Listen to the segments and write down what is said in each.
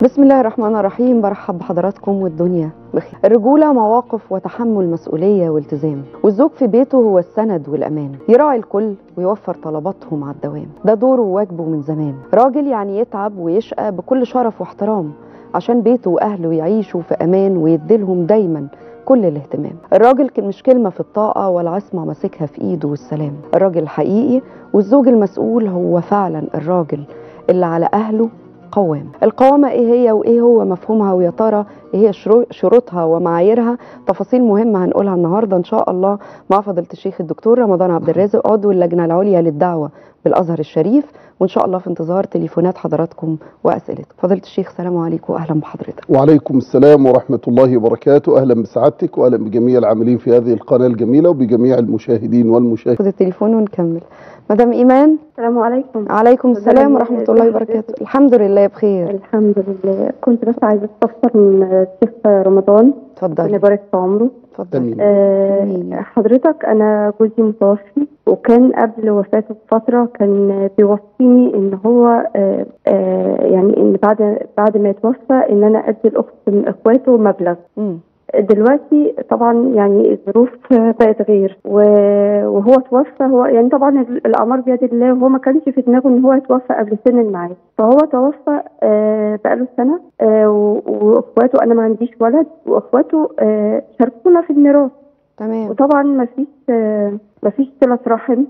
بسم الله الرحمن الرحيم برحب بحضراتكم والدنيا بخير الرجولة مواقف وتحمل مسؤولية والتزام والزوج في بيته هو السند والأمان يراعي الكل ويوفر طلباتهم على الدوام ده دوره وواجبه من زمان راجل يعني يتعب ويشقى بكل شرف واحترام عشان بيته وأهله يعيشوا في أمان ويديلهم دايما كل الاهتمام الراجل كان مش كلمة في الطاقة ولا عصمة ماسكها في إيده والسلام الراجل الحقيقي والزوج المسؤول هو فعلا الراجل اللي على أهله قوام القوامة ايه هي وايه هو مفهومها ويا ترى ايه هي شرو- شروطها ومعاييرها تفاصيل مهمة هنقولها النهاردة ان شاء الله مع فضيلة الشيخ الدكتور رمضان عبد الرازق عضو اللجنة العليا للدعوة بالازهر الشريف وان شاء الله في انتظار تليفونات حضراتكم واسئلتكم فضيلة الشيخ سلام عليكم واهلا بحضرتك وعليكم السلام ورحمة الله وبركاته أهلا بسعادتك وأهلا بجميع العاملين في هذه القناة الجميلة وبجميع المشاهدين والمشاهدين خد التليفون ونكمل مدام ايمان السلام عليكم عليكم السلام سلام ورحمة عليكم. الله وبركاته الحمد لله بخير الحمد لله كنت بس عايزه استفسر من الشيخ رمضان ربنا اتفضلي يبارك في عمره اتفضلي آمين. آه آمين. حضرتك انا جوزي متوفي وكان قبل وفاته بفتره كان بيوصيني ان هو آه آه يعني ان بعد بعد ما يتوفى ان انا ادي الاخت من اخواته مبلغ مم. دلوقتي طبعا يعني الظروف بقت غير و- وهو توفى هو يعني طبعا ال- الاعمار بيد الله وهو ما كانش في دماغه ان هو يتوفى قبل سن الميعاد فهو توفى آه بقاله سنه آه و- واخواته انا ما عنديش ولد واخواته آه شاركونا في الميراث تمام وطبعا ما فيش آه ما فيش صله رحم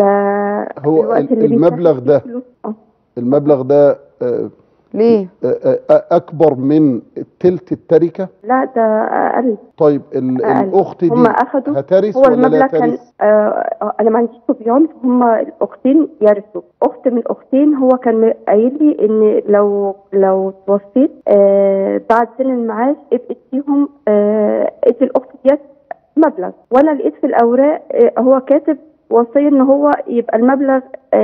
الا هو الوقت ال- اللي المبلغ بيتاخد ده فيه فلوس. آه. المبلغ ده آه، ليه آه، آه، أكبر من تلت التركة لا ده اقل طيب ال- أقل. الأخت دي هم اخدوا هترث هو ولا لا المبلغ كان ترث؟ آه آه، انا ما عنديش صبيان فهم الاختين يرثوا اخت من الاختين هو كان قايل لي ان لو لو توفيت آه بعد سن المعاش ابقى اديهم آه ادي الاخت ديت مبلغ وانا لقيت في الاوراق آه هو كاتب وصيه ان هو يبقى المبلغ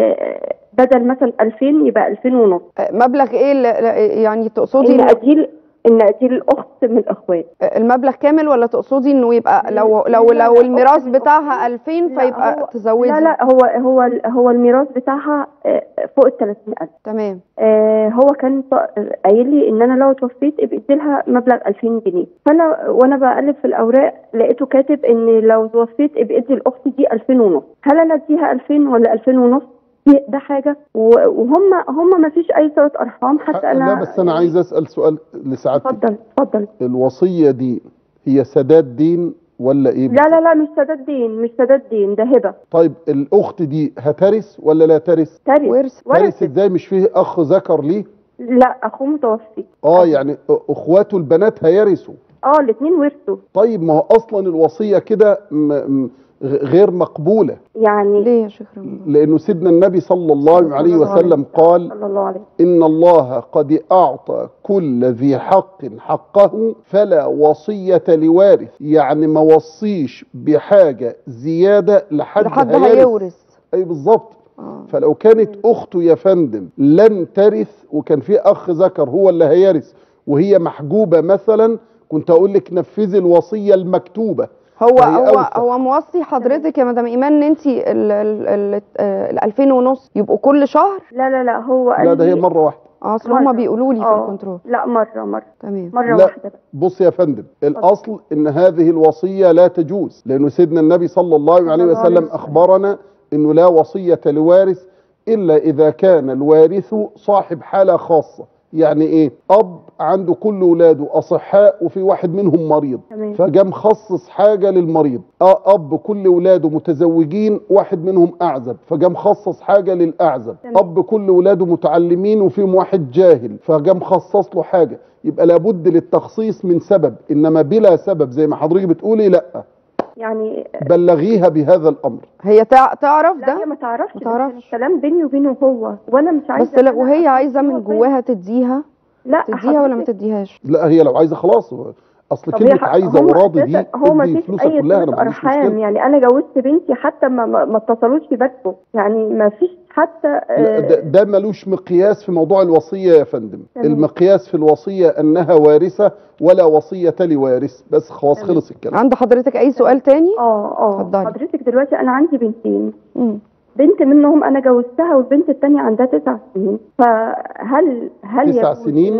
آه بدل مثلا 2000 يبقى 2000 ونص مبلغ ايه اللي- يعني تقصدي ان إن اديل ان اديل الاخت من الاخوات المبلغ كامل ولا تقصدي انه يبقى لو لو لا، لو لا، الميراث أختي من بتاعها 2000 لا، فيبقى هو- تزودي لا لا هو هو هو الميراث بتاعها آه، فوق ال 30000 تمام آه هو كان ط- قايل لي ان انا لو توفيت ابقى اديلها مبلغ 2000 جنيه فانا وانا بقلب في الاوراق لقيته كاتب ان لو توفيت ابقى ادي الاخت دي 2000 ونص هل انا اديها 2000 ولا 2000 ونص دي- ده حاجه و- وهم هم ما فيش اي صله ارحام حتى انا لا بس أنا عايز أسأل سؤال لسعادتك اتفضل اتفضل الوصية دي هي سداد دين ولا إيه؟ لا لا لا مش سداد دين مش سداد دين ده هبه طيب الأخت دي هترث ولا لا ترث؟ ترث ورث ترث ورثت ازاي مش فيه أخ ذكر ليه؟ لا اخوه متوفي اه يعني اخواته البنات هيرثوا اه الاثنين ورثوا طيب ما هو اصلا الوصيه كده م- م- غ- غير مقبوله يعني ليه يا شيخ رمضان لانه سيدنا النبي صلى الله عليه الله عليه وسلم قال صلى الله عليه ان الله قد اعطى كل ذي حق حقه فلا وصيه لوارث يعني ما وصيش بحاجه زياده لحد, لحد هيرث. هيورث اي بالظبط اه فلو كانت اخته يا فندم لن ترث وكان في اخ ذكر هو اللي هيرث وهي محجوبه مثلا كنت اقول لك نفذي الوصيه المكتوبه هو وهي هو أوثق. هو موصي حضرتك يا مدام ايمان ان انت ال ال ال ال 2000 ونص يبقوا كل شهر لا لا لا هو قال لا ده هي لي- مره واحده اه اصل هما مرة. بيقولوا لي في آه. الكنترول لا مرة مرة تمام مرة لا. واحدة بس بص يا فندم الاصل ان هذه الوصيه لا تجوز لانه سيدنا النبي صلى الله عليه الله عليه وسلم وسلم. اخبرنا انه لا وصيه لوارث الا اذا كان الوارث صاحب حاله خاصه يعني ايه اب عنده كل ولاده اصحاء وفي واحد منهم مريض تمام فجاء مخصص حاجه للمريض اه اب كل ولاده متزوجين واحد منهم اعزب فجاء مخصص حاجه للاعزب تمام. اب كل ولاده متعلمين وفيهم واحد جاهل فجاء مخصص له حاجه يبقى لابد للتخصيص من سبب انما بلا سبب زي ما حضرتك بتقولي لا يعني بلغيها بهذا الامر هي تع- تعرف لا هي ده ما تعرفش ما بس تعرفش. الكلام بيني وبينه هو وانا مش عايزة بس لا إن أنا وهي عايزه من أحطها جواها تديها لا تديها ولا ما حضرتك- تديهاش لا هي لو عايزه خلاص هو- اصل طب كلمه هي ح- عايزه هم وراضي دي أساساً هو ما ادي فيش فلوسك اي كلها انا صلة ما عنديش ارحام مشكله يعني انا جوزت بنتي حتى ما ما ما اتصلوش ببكوا يعني ما فيش حتى لا، آه، ده, ده ملوش مقياس في موضوع الوصية يا فندم تمام. المقياس في الوصية أنها وارثة ولا وصية لوارث بس خلاص تمام. خلص الكلام عند حضرتك اي سؤال تاني اه اه اتفضلي. حضرتك دلوقتي انا عندي بنتين مم. بنت منهم انا جوزتها والبنت التانية عندها تسع سنين فهل هل تسع يجوز سنين؟ إن أنا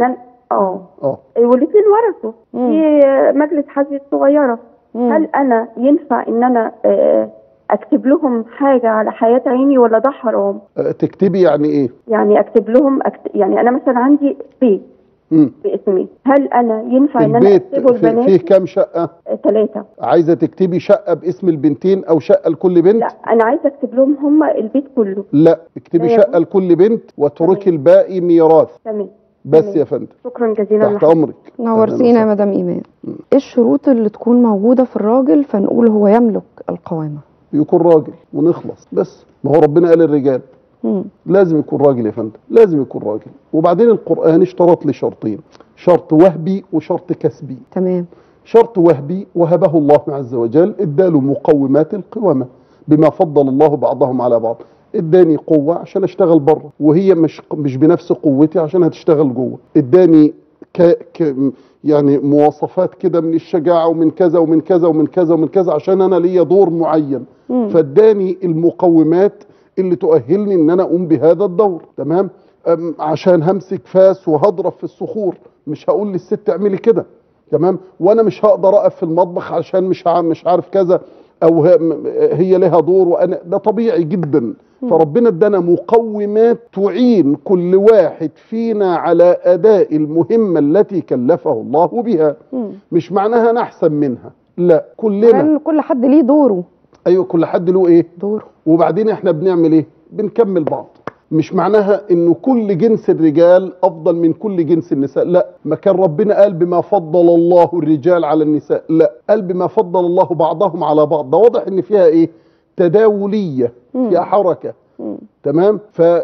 اه اه والاثنين ورثوا مم. في مجلس حزب صغيره مم. هل انا ينفع ان انا آه، اكتب لهم حاجه على حياه عيني ولا ده حرام آه، تكتبي يعني ايه يعني اكتب لهم أكتب يعني انا مثلا عندي بيت مم. باسمي هل انا ينفع ان انا البيت اكتبه في- فيه لبناتي كام شقة ثلاثه عايزة تكتبي شقة باسم البنتين او شقة لكل بنت لا انا عايزه اكتب لهم هم البيت كله لا اكتبي لا يا شقة لكل بنت واتركي تمام. الباقي ميراث تمام بس تمام. يا فندم شكرا جزيلا تحت لحضرتك. امرك نورتينا يا أهلاً مدام ايمان مم. ايه الشروط اللي تكون موجوده في الراجل فنقول هو يملك القوامه يكون راجل ونخلص بس ما هو ربنا قال الرجال مم. لازم يكون راجل يا فندم لازم يكون راجل وبعدين القرآن اشترط لي شرطين شرط وهبي وشرط كسبي تمام شرط وهبي وهبه الله عز وجل اداله مقومات القوامة بما فضل الله بعضهم على بعض اداني قوة عشان اشتغل بره وهي مش مش بنفس قوتي عشان هتشتغل جوه اداني ك ك يعني مواصفات كده من الشجاعة ومن كذا ومن كذا ومن كذا ومن كذا عشان انا ليا دور معين مم. فاداني المقومات اللي تؤهلني ان انا اقوم بهذا الدور تمام أم، عشان همسك فاس وهضرب في الصخور مش هقول للست اعملي كده تمام وانا مش هقدر اقف في المطبخ عشان مش ع- مش عارف كذا او ه- م- هي لها دور وانا ده طبيعي جدا فربنا ادانا مقومات تعين كل واحد فينا على اداء المهمه التي كلفه الله بها مم. مش معناها انا احسن منها لا كلنا كمان كل حد ليه دوره ايوه كل حد له ايه دوره وبعدين احنا بنعمل ايه بنكمل بعض مش معناها انه كل جنس الرجال افضل من كل جنس النساء لا ما كان ربنا قال بما فضل الله الرجال على النساء لا قال بما فضل الله بعضهم على بعض ده واضح ان فيها ايه تداوليه مم. فيها حركه مم. تمام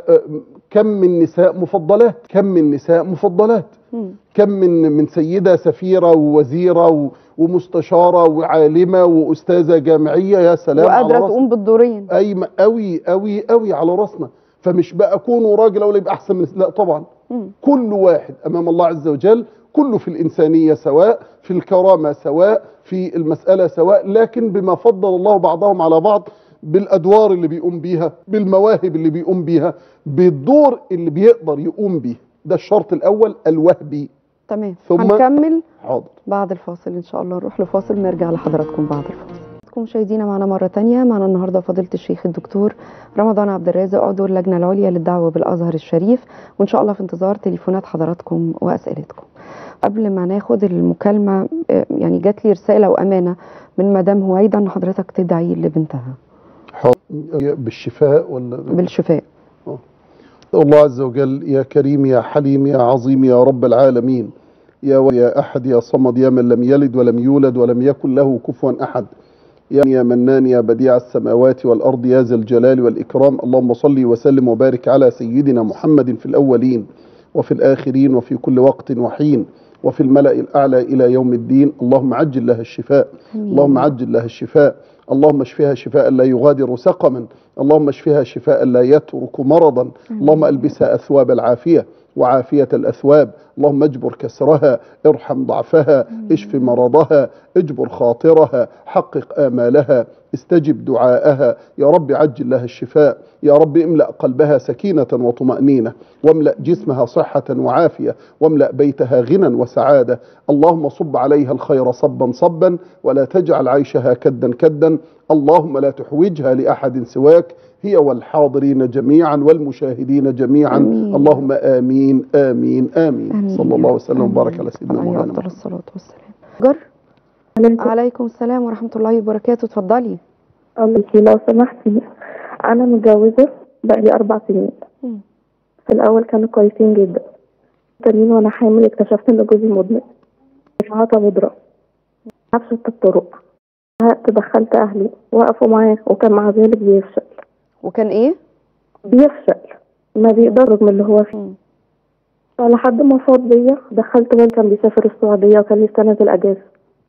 فكم من نساء مفضلات كم من نساء مفضلات مم. كم من من سيده سفيره ووزيره و- ومستشاره وعالمه واستاذه جامعيه يا سلام على وقادره راسنا. تقوم بالدورين قايمه قوي قوي قوي على راسنا فمش بقى كونه راجل ولا يبقى احسن من لا طبعا مم. كل واحد امام الله عز وجل كله في الانسانيه سواء في الكرامه سواء في المساله سواء لكن بما فضل الله بعضهم على بعض بالادوار اللي بيقوم بيها بالمواهب اللي بيقوم بيها بالدور اللي بيقدر يقوم بيه ده الشرط الاول الوهبي تمام ثم- هنكمل حاضر بعد الفاصل ان شاء الله نروح لفاصل ونرجع لحضراتكم بعد الفاصل حضراتكم مشاهدينا معنا مرة تانية معنا النهاردة فضيلة الشيخ الدكتور رمضان عبد الرازق عضو اللجنة العليا للدعوة بالأزهر الشريف وإن شاء الله في انتظار تليفونات حضراتكم وأسئلتكم قبل ما ناخد المكالمة آه، يعني جات لي رسالة وأمانة من مدام هويدا إن حضرتك تدعي لبنتها حاضر بالشفاء ولا بالشفاء الله عز وجل يا كريم يا حليم يا عظيم يا رب العالمين يا و- يا أحد يا صمد يا من لم يلد ولم يولد ولم يكن له كفوا أحد يا يا منان يا بديع السماوات والأرض يا ذا الجلال والإكرام اللهم صل وسلم وبارك على سيدنا محمد في الأولين وفي الآخرين وفي كل وقت وحين وفي الملأ الأعلى إلى يوم الدين اللهم عجل لها الشفاء آمين. اللهم عجل لها الشفاء اللهم اشفها شفاء لا يغادر سقما اللهم اشفها شفاء لا يترك مرضا اللهم البسها اثواب العافيه وعافيه الاثواب اللهم اجبر كسرها ارحم ضعفها اشف مرضها اجبر خاطرها حقق امالها استجب دعاءها يا رب عجل لها الشفاء يا رب املا قلبها سكينه وطمانينه واملا جسمها صحه وعافيه واملا بيتها غنى وسعاده اللهم صب عليها الخير صبا صبا ولا تجعل عيشها كدا كدا اللهم لا تحوجها لاحد سواك هي والحاضرين جميعا والمشاهدين جميعا آمين. اللهم امين امين امين, آمين صلى يا الله رب. وسلم وبارك على سيدنا عليه مولانا أفضل محمد. الصلاة والسلام جر عليكم السلام ورحمة الله وبركاته اتفضلي قالتي لو سمحتي انا متجوزه بقالي اربع سنين مم. في الاول كانوا كويسين جدا تانيين وانا حامل اكتشفت ان جوزي مدمن عطى بودرة عفشت الطرق قعدت دخلت اهلي وقفوا معاه وكان مع ذلك بيفشل وكان ايه؟ بيفشل ما بيقدر من اللي هو فيه مم. فلحد ما فاض بيا دخلت والدي كان بيسافر السعودية وكان لسه نازل اجازة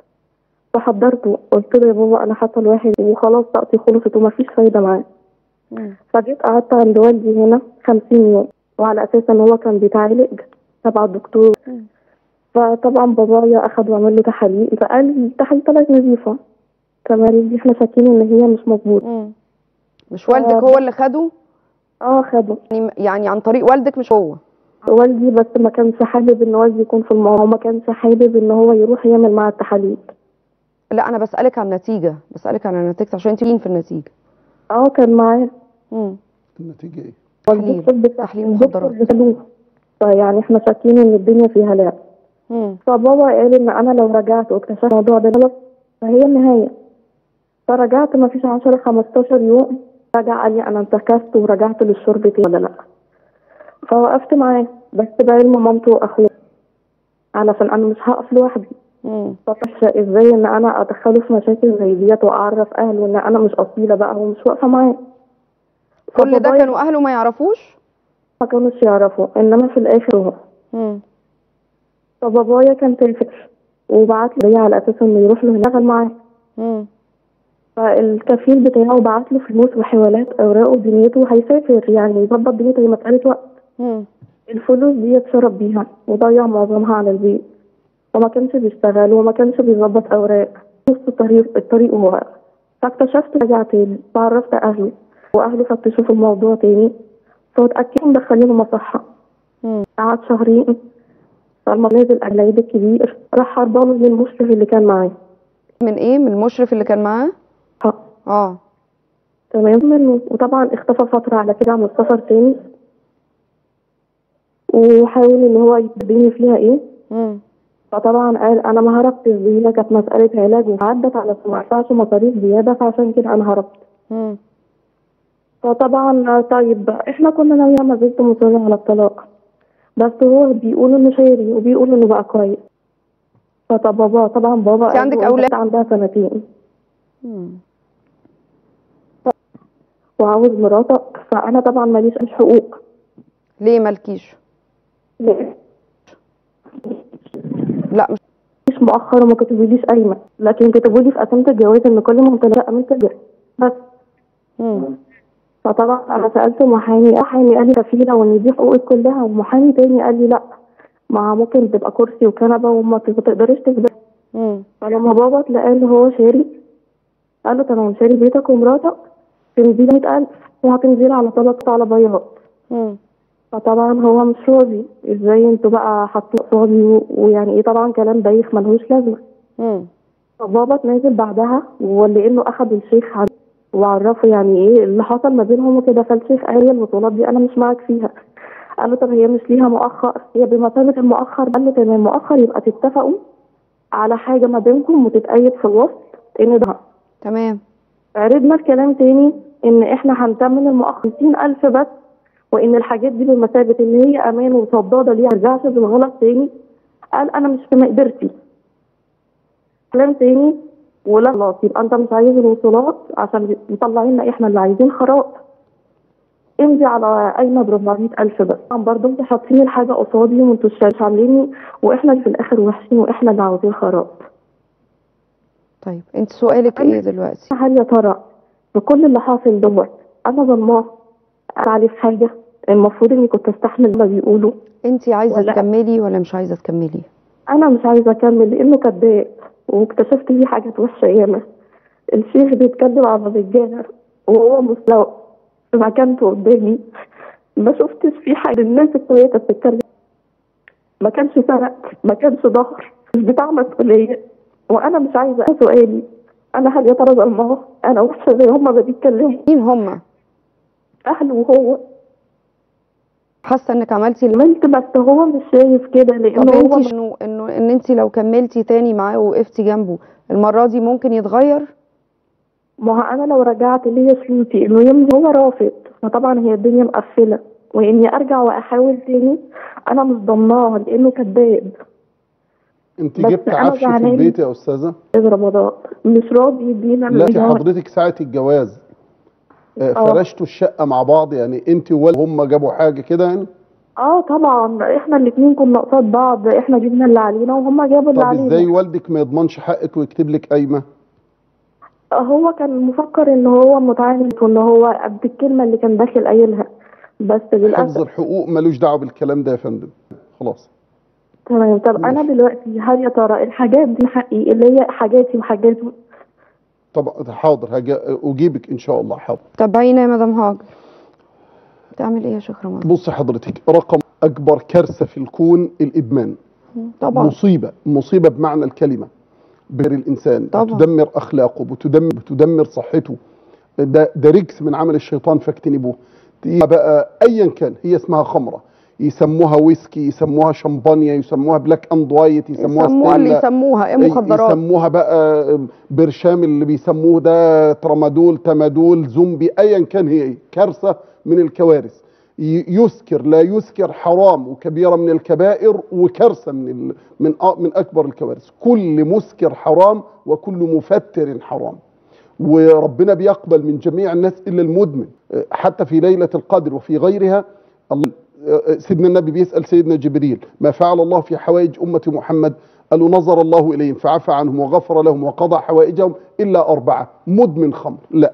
فحضرته قلت له يا بابا انا حصل واحد وخلاص طاقتي خلصت ومفيش فايدة معاه مم. فجيت قعدت عند والدي هنا خمسين يوم وعلى اساس ان هو كان بيتعالج تبع الدكتور مم. فطبعا بابايا اخد وعمل له تحاليل فقال لي التحاليل طلعت نظيفه التمارين دي احنا شاكين ان هي مش مظبوطه مم. مش والدك هو اللي خده اه خده يعني يعني عن طريق والدك مش هو والدي بس ما كانش حابب ان والدي يكون في الموضوع وما كانش حابب ان هو يروح يعمل مع التحاليل لا انا بسالك عن النتيجه بسالك عن النتيجه عشان انت مين في النتيجه اه كان معايا مم. النتيجه ايه تحليل والدكتور بتاع- تحليل الدكتور مخدرات بتاعه. فيعني احنا شاكين ان الدنيا فيها لعب مم. فبابا قال ان انا لو رجعت واكتشفت الموضوع ده غلط فهي النهايه فرجعت ما فيش 10 15 يوم رجع قال لي انا انتكست ورجعت للشرب تاني ولا لا فوقفت معاه بس بعلم مامته واخوه علشان انا مش هقف لوحدي مم. فمش ازاي ان انا ادخله في مشاكل زي ديت واعرف اهله ان انا مش اصيله بقى ومش واقفه معاه كل ده فبابايا كانوا اهله ما يعرفوش ما كانوش يعرفوا انما في الاخر هو مم. فبابايا كان سافر وبعت لي على اساس انه يروح له يشتغل معاه مم. فالكفيل بتاعه بعت له فلوس وحوالات اوراق ودنيته هيسافر يعني يظبط دنيته هي مساله وقت مم. الفلوس دي اتشرب بيها وضيع معظمها على البيت وما كانش بيشتغل وما كانش بيظبط اوراق نص الطريق الطريق هو فاكتشفت رجع تاني فعرفت اهله واهله فتشوا في الموضوع تاني فاتاكدوا مدخلينه مصحه مم. قعد شهرين فلما نزل العيد الكبير راح هربان من المشرف اللي كان معاه من ايه من المشرف اللي كان معاه ها، اه تمام منه وطبعا اختفى فترة على كده عمل سفر تاني وحاول ان هو يديني فيها ايه مم. فطبعا قال انا ما هربتش دي هي كانت مسألة علاج وعدت على ما ادفعش مصاريف زيادة فعشان كده انا هربت مم. فطبعا طيب احنا كنا ناويين ما زلت مصرة على الطلاق بس هو بيقول انه شاري وبيقول انه بقى كويس فطب بابا طبعا بابا انت قال عندك له أنت أولاد؟ عندها سنتين مم. وعاوز مراتك فانا طبعا ماليش اي حقوق ليه مالكيش لا مش مش مؤخر وما كتبوليش قايمه لكن كتبولي في قسيمه الجواز ان كل ما ممتلكه امين ترجع بس مم. فطبعا انا سالت محامي محامي قال لي كفيله وان دي حقوقك كلها ومحامي تاني قال لي لا ما ممكن تبقى كرسي وكنبه وما تقدريش تثبت مم. فلما بابا تلاقى ان هو شاري قال له تمام شاري بيتك ومراتك تنزيل 100000 وهتنزلي على طلبات على بياض مم. فطبعا هو مش راضي ازاي انتوا بقى حاطين قصادي و- ويعني ايه طبعا كلام بايخ ملهوش لازمه مم. فبابا اتنازل بعدها ولانه اخد الشيخ عن وعرفه يعني ايه اللي حصل ما بينهم وكده فالشيخ قال لي البطولات دي انا مش معاك فيها قال له طب هي مش ليها مؤخر هي بمثابه المؤخر قال له تمام مؤخر يبقى تتفقوا على حاجه ما بينكم وتتأيد في الوسط ان ده تمام عرضنا الكلام تاني ان احنا هنتمن المؤخر 60000 بس وان الحاجات دي بمثابه ان هي امان وصداده ليها ما ترجعش بالغلط تاني قال انا مش في مقدرتي كلام تاني ولا خلاص يبقى انت مش عايز الوصولات عشان مطلعين لنا احنا اللي عايزين خراط امضي على قايمه ب 400000 بس طبعا برضه انتوا حاطين الحاجه قصادي وانتوا مش عامليني واحنا اللي في الاخر وحشين واحنا اللي عاوزين خراط طيب انت سؤالك ايه دلوقتي هل يا ترى بكل اللي حاصل دوت انا ظلماه عليه في حاجه المفروض اني كنت استحمل ما بيقولوا انت عايزه ولا- تكملي ولا مش عايزه تكملي انا مش عايزه اكمل لانه كذاب واكتشفت فيه حاجات وحشه ياما الشيخ بيتكلم على الرجاله وهو مستوى في مكانته قدامي ما شفتش فيه حاجه الناس الكويسه بتتكلم ما كانش سند ما كانش ظهر مش بتاع مسؤوليه وانا مش عايزه سؤالي انا هل يا ترى ظلماه انا وحشه زي هما ما بيتكلموا مين هم اهله وهو حاسه انك عملتي اللي عملت بس هو مش شايف كده طب لانه هو انت انه انه ان انت لو كملتي تاني معاه ووقفتي جنبه المره دي ممكن يتغير ما هو انا لو رجعت ليا شروطي انه يمضي هو رافض فطبعا هي الدنيا مقفله واني ارجع واحاول تاني انا مش ضمناها لانه كذاب انت بس جبت أنا عفش في زعلانة. البيت يا استاذه في رمضان مش راضي يدينا لا الإيجار. حضرتك ساعه الجواز آه، آه. فرشتوا الشقه مع بعض يعني انت وهم جابوا حاجه كده يعني اه طبعا احنا الاثنين كنا قصاد بعض احنا جبنا اللي علينا وهم جابوا اللي طب ازاي علينا والدك ما يضمنش حقك ويكتب لك قايمه هو كان مفكر ان هو متعامل وان هو قد الكلمه اللي كان داخل قايلها بس حفظ للاسف الحقوق ملوش دعوه بالكلام ده يا فندم خلاص تمام طب انا ماشي. دلوقتي هل يا ترى الحاجات دي حقي اللي هي حاجاتي وحاجاته طب حاضر هاجي اجيبك ان شاء الله حاضر طب باينه يا مدام هاجر تعمل ايه يا شيخ رمضان بص حضرتك رقم اكبر كارثه في الكون الادمان طبعا مصيبه مصيبه بمعنى الكلمه بر الانسان طبعا. بتدمر اخلاقه بتدمر بتدمر صحته ده ده رجس من عمل الشيطان فاجتنبوه دي بقى ايا كان هي اسمها خمره يسموها ويسكي يسموها شمبانيا يسموها بلاك اند وايت يسموها يسموها اللي ستيلا يسموها ايه مخدرات يسموها بقى برشام اللي بيسموه ده ترامادول تمادول زومبي ايا كان هي ايه كارثه من الكوارث ي- يسكر لا يسكر حرام وكبيره من الكبائر وكارثه من ال... من أ- من اكبر الكوارث كل مسكر حرام وكل مفتر حرام وربنا بيقبل من جميع الناس الا المدمن حتى في ليله القدر وفي غيرها الله- سيدنا النبي بيسال سيدنا جبريل ما فعل الله في حوائج امه محمد قال له نظر الله اليهم فعفى عنهم وغفر لهم وقضى حوائجهم الا اربعه مدمن خمر لا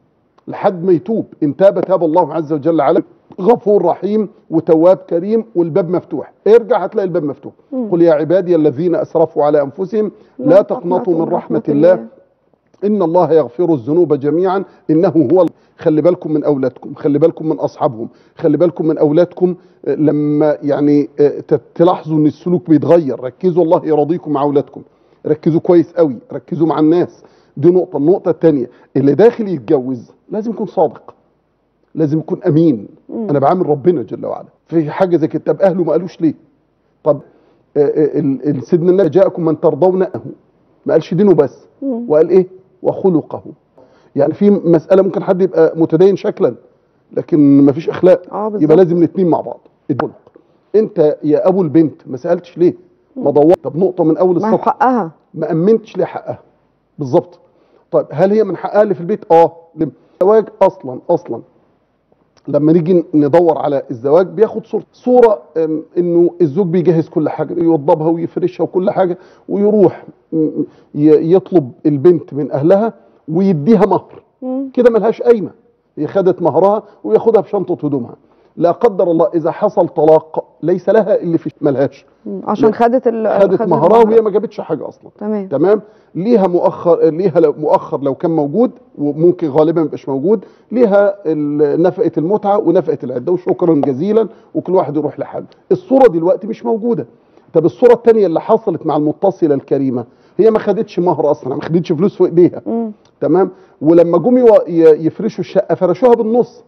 لحد ما يتوب ان تاب تاب الله عز وجل عليه غفور رحيم وتواب كريم والباب مفتوح ارجع هتلاقي الباب مفتوح قل يا عبادي الذين اسرفوا على انفسهم لا تقنطوا من رحمه الله ان الله يغفر الذنوب جميعا انه هو خلي بالكم من اولادكم خلي بالكم من اصحابهم خلي بالكم من اولادكم آه، لما يعني آه، ت- تلاحظوا ان السلوك بيتغير ركزوا الله يرضيكم مع اولادكم ركزوا كويس قوي ركزوا مع الناس دي نقطه النقطه الثانيه اللي داخل يتجوز لازم يكون صادق لازم يكون امين انا بعامل ربنا جل وعلا في حاجه زي كده طب اهله ما قالوش ليه طب آه، آه، ال- ال- سيدنا النبي جاءكم من ترضون ما قالش دينه بس وقال ايه وخلقه يعني في مساله ممكن حد يبقى متدين شكلا لكن ما فيش اخلاق اه بالظبط يبقى لازم الاثنين مع بعض الخلق انت يا ابو البنت ما سالتش ليه ما دورت طب نقطه من اول ما هو السطر حقها ما امنتش ليه حقها بالظبط طيب هل هي من حقها اللي في البيت اه لم- الزواج اصلا اصلا لما نيجي ندور على الزواج بياخد صورة صورة أم، انه الزوج بيجهز كل حاجة يوضبها ويفرشها وكل حاجة ويروح م- ي- يطلب البنت من اهلها ويديها مهر مم. كده ملهاش قايمة هي خدت مهرها وياخدها بشنطة هدومها لا قدر الله اذا حصل طلاق ليس لها اللي في ملهاش مم. عشان خدت ال خدت مهرها وهي ما جابتش حاجة اصلا تمام تمام ليها مؤخر ليها لو- مؤخر لو كان موجود وممكن غالبا ما يبقاش موجود ليها ال- نفقه المتعه ونفقه العده وشكرا جزيلا وكل واحد يروح لحاله الصوره دلوقتي مش موجوده طب الصوره الثانيه اللي حصلت مع المتصله الكريمه هي ما خدتش مهر اصلا ما خدتش فلوس في ايديها مم. تمام ولما جم يو- ي- يفرشوا الشقه فرشوها بالنص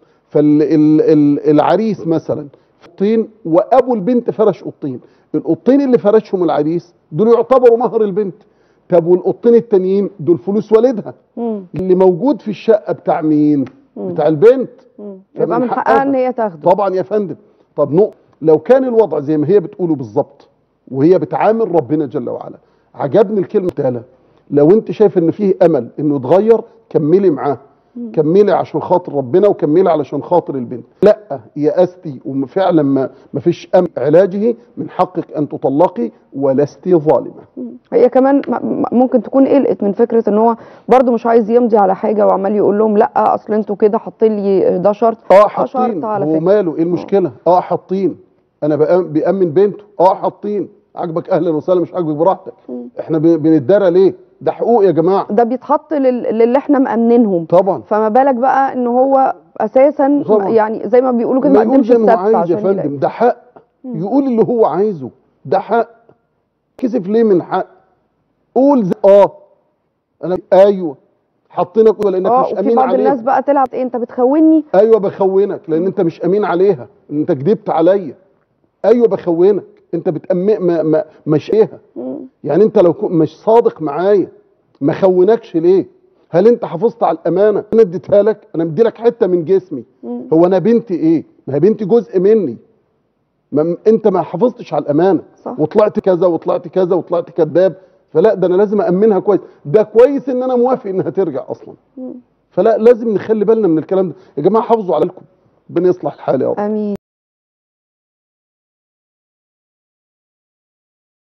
فالعريس مثلا طين وابو البنت فرش قطين القطين اللي فرشهم العريس دول يعتبروا مهر البنت طب والقطين التانيين دول فلوس والدها مم. اللي موجود في الشقه بتاع مين بتاع البنت مم. فمن يبقى من حقها. حقها ان هي تاخده طبعا يا فندم طب نقطة لو كان الوضع زي ما هي بتقوله بالظبط وهي بتعامل ربنا جل وعلا عجبني الكلمة تالا لو انت شايف ان فيه امل انه يتغير كملي معاه كملي عشان خاطر ربنا وكملي علشان خاطر البنت لا يأستي وفعلا ما ما فيش أمل علاجه من حقك ان تطلقي ولست ظالمة هي كمان م- م- ممكن تكون قلقت من فكره ان هو برده مش عايز يمضي على حاجه وعمال يقول لهم لا اصل انتوا كده حاطين لي ده شرط اه شرط حاطين على هو فكره ماله ايه المشكله اه حاطين انا بأم- بيأمن بنته اه حاطين عاجبك اهلا وسهلا مش عاجبك براحتك احنا ب- بنتدارى ليه ده حقوق يا جماعه ده بيتحط لل- للي احنا مأمنينهم طبعا فما بالك بقى ان هو اساسا طبعا. يعني زي ما بيقولوا كده ما ما يقول قدمش زي ما هو السبت عايز يا عشان يلاقي فندم ده حق يقول اللي هو عايزه ده حق كسف ليه من حق قول زي اه انا ايوه حاطينك لانك اه مش وفي امين بعض عليها الناس بقى تلعب ايه انت بتخوني ايوه بخونك لان انت مش امين عليها انت كدبت عليا ايوه بخونك انت بتأمن ما ما مش ايها يعني انت لو كنت مش صادق معايا ما خونكش ليه هل انت حافظت على الامانه انا اديتها لك انا مدي لك حته من جسمي هو انا بنتي ايه ما هي بنتي جزء مني ما انت ما حافظتش على الامانه صح. وطلعت كذا وطلعت كذا وطلعت كذاب فلا ده انا لازم امنها كويس ده كويس ان انا موافق انها ترجع اصلا فلا لازم نخلي بالنا من الكلام ده يا جماعه حافظوا عليكم ربنا يصلح الحال يا رب امين